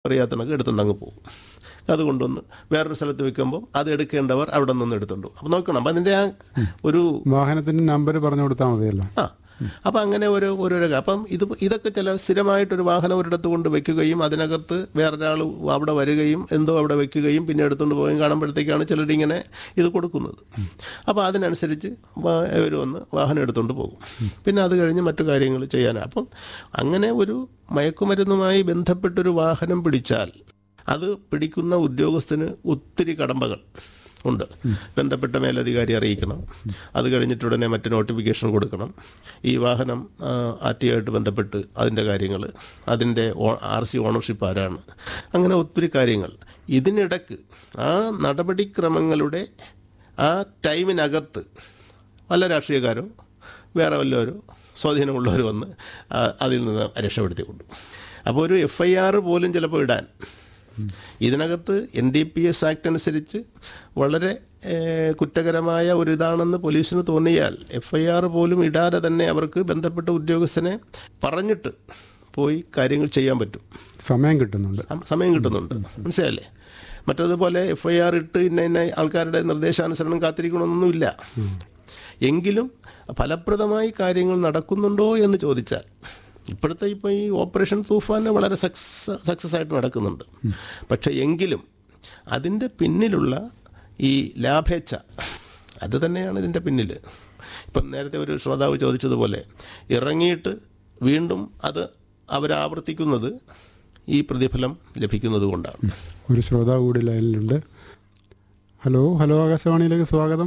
അറിയാത്തണക്ക് എടുത്തുകൊണ്ട് അങ്ങ് പോകും അത് കൊണ്ടുവന്ന് വേറൊരു സ്ഥലത്ത് വെക്കുമ്പോൾ അത് എടുക്കേണ്ടവർ അവിടെ നിന്ന് എടുത്തുകൊണ്ട് പോകും അപ്പം നോക്കണം അപ്പം അതിൻ്റെ ആ ഒരു വാഹനത്തിന്റെ നമ്പർ പറഞ്ഞു കൊടുത്താൽ മതിയല്ലോ ആ അപ്പം അങ്ങനെ ഒരു ഓരോരോ അപ്പം ഇത് ഇതൊക്കെ ചില സ്ഥിരമായിട്ടൊരു വാഹനം ഒരിടത്ത് കൊണ്ട് വെക്കുകയും അതിനകത്ത് വേറൊരാൾ അവിടെ വരികയും എന്തോ അവിടെ വെക്കുകയും പിന്നെ എടുത്തുകൊണ്ട് പോവുകയും കാണുമ്പോഴത്തേക്കാണ് ചിലരിങ്ങനെ ഇത് കൊടുക്കുന്നത് അപ്പോൾ അതിനനുസരിച്ച് ഇവർ വന്ന് വാഹനം എടുത്തുകൊണ്ട് പോകും പിന്നെ അത് കഴിഞ്ഞ് മറ്റു കാര്യങ്ങൾ ചെയ്യാനാണ് അപ്പം അങ്ങനെ ഒരു മയക്കുമരുന്നുമായി ബന്ധപ്പെട്ടൊരു വാഹനം പിടിച്ചാൽ അത് പിടിക്കുന്ന ഉദ്യോഗസ്ഥന് ഒത്തിരി കടമ്പകൾ ഉണ്ട് ബന്ധപ്പെട്ട മേലധികാരി അറിയിക്കണം അത് കഴിഞ്ഞിട്ട് ഉടനെ മറ്റ് നോട്ടിഫിക്കേഷൻ കൊടുക്കണം ഈ വാഹനം ആർ ടി ആയിട്ട് ബന്ധപ്പെട്ട് അതിൻ്റെ കാര്യങ്ങൾ അതിൻ്റെ ആർ സി ഓണർഷിപ്പ് ആരാണ് അങ്ങനെ ഒത്തിരി കാര്യങ്ങൾ ഇതിനിടക്ക് ആ നടപടിക്രമങ്ങളുടെ ആ ടൈമിനകത്ത് വല്ല രാഷ്ട്രീയക്കാരോ വേറെ വല്ലവരോ സ്വാധീനമുള്ളവർ വന്ന് ആ, അതിൽ നിന്ന് രക്ഷപ്പെടുത്തി കൊണ്ടു അപ്പോൾ ഒരു എഫ് ഐ ആർ പോലും ചിലപ്പോൾ ഇടാൻ ഇതിനകത്ത് N D P S act അനുസരിച്ച് വളരെ ഏഹ്, കുറ്റകരമായ ഒരു ഇതാണെന്ന് പോലീസിന് തോന്നിയാൽ എഫ് ഐ ആർ പോലും ഇടാതെ തന്നെ അവർക്ക് ബന്ധപ്പെട്ട ഉദ്യോഗസ്ഥനെ പറഞ്ഞിട്ട് പോയി കാര്യങ്ങൾ ചെയ്യാൻ പറ്റും സമയം കിട്ടുന്നുണ്ട് സം- സമയം കിട്ടുന്നുണ്ട് മനസ്സിലായില്ലേ മറ്റതുപോലെ എഫ് ഐ ആർ ഇട്ട് ഇന്ന ഇന്ന ആൾക്കാരുടെ നിർദ്ദേശാനുസരണം കാത്തിരിക്കണമെന്നൊന്നുമില്ല എങ്കിലും ഫലപ്രദമായി കാര്യങ്ങൾ നടക്കുന്നുണ്ടോ എന്ന് ചോദിച്ചാൽ ഇപ്പോഴത്തെ ഇപ്പോൾ ഈ ഓപ്പറേഷൻ തൂഫാൻ വളരെ സക്സസ് സക്സസ് ആയിട്ട് നടക്കുന്നുണ്ട് പക്ഷേ എങ്കിലും അതിൻ്റെ പിന്നിലുള്ള ഈ ലാഭേച്ഛ അത് തന്നെയാണ് ഇതിൻ്റെ പിന്നിൽ ഇപ്പം നേരത്തെ ഒരു ശ്രോതാവ് ചോദിച്ചതുപോലെ ഇറങ്ങിയിട്ട് വീണ്ടും അത് അവരാവർത്തിക്കുന്നത് ഈ പ്രതിഫലം ലഭിക്കുന്നത് കൊണ്ടാണ് ഒരു ശ്രോതാവ് കൂടി ലൈനിലുണ്ട് ഹലോ ഹലോ ആകാശവാണിയിലേക്ക് സ്വാഗതം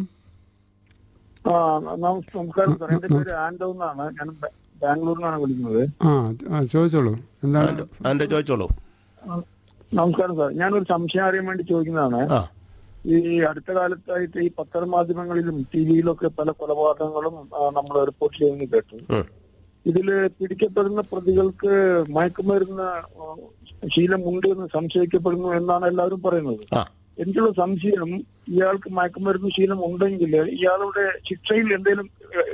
ആ നമസ് നമസ്കാരം സാർ എന്റെ പേര് ആൻഡോ എന്നാണ് ഞാൻ ബ- ബാംഗ്ലൂരിൽ നിന്നാണ് വിളിക്കുന്നത് ആ ആ ചോദിച്ചോളൂ എന്താണ് അതിൻ്റെ ചോദിച്ചോളൂ ആ, നമസ്കാരം സാർ ഞാനൊരു സംശയം അറിയാൻ വേണ്ടി ചോദിക്കുന്നതാണ് ആ ഈ അടുത്ത കാലത്തായിട്ട് ഈ പത്രമാധ്യമങ്ങളിലും ടി വിയിലൊക്കെ പല കൊലപാതകങ്ങളും നമ്മൾ റിപ്പോർട്ട് ചെയ്യുന്നത് കേട്ടു ഉം. ഇതില് പിടിക്കപ്പെടുന്ന പ്രതികൾക്ക് മയക്കുമരുന്ന് ആ, ശീലമുണ്ട് എന്ന് സംശയിക്കപ്പെടുന്നു എന്നാണ് എല്ലാവരും പറയുന്നത് ആ എനിക്കുള്ള സംശയം ഇയാൾക്ക് മയക്കുമരുന്ന് ശീലം ഉണ്ടെങ്കിൽ ഇയാളുടെ ശിക്ഷയിൽ എന്തെങ്കിലും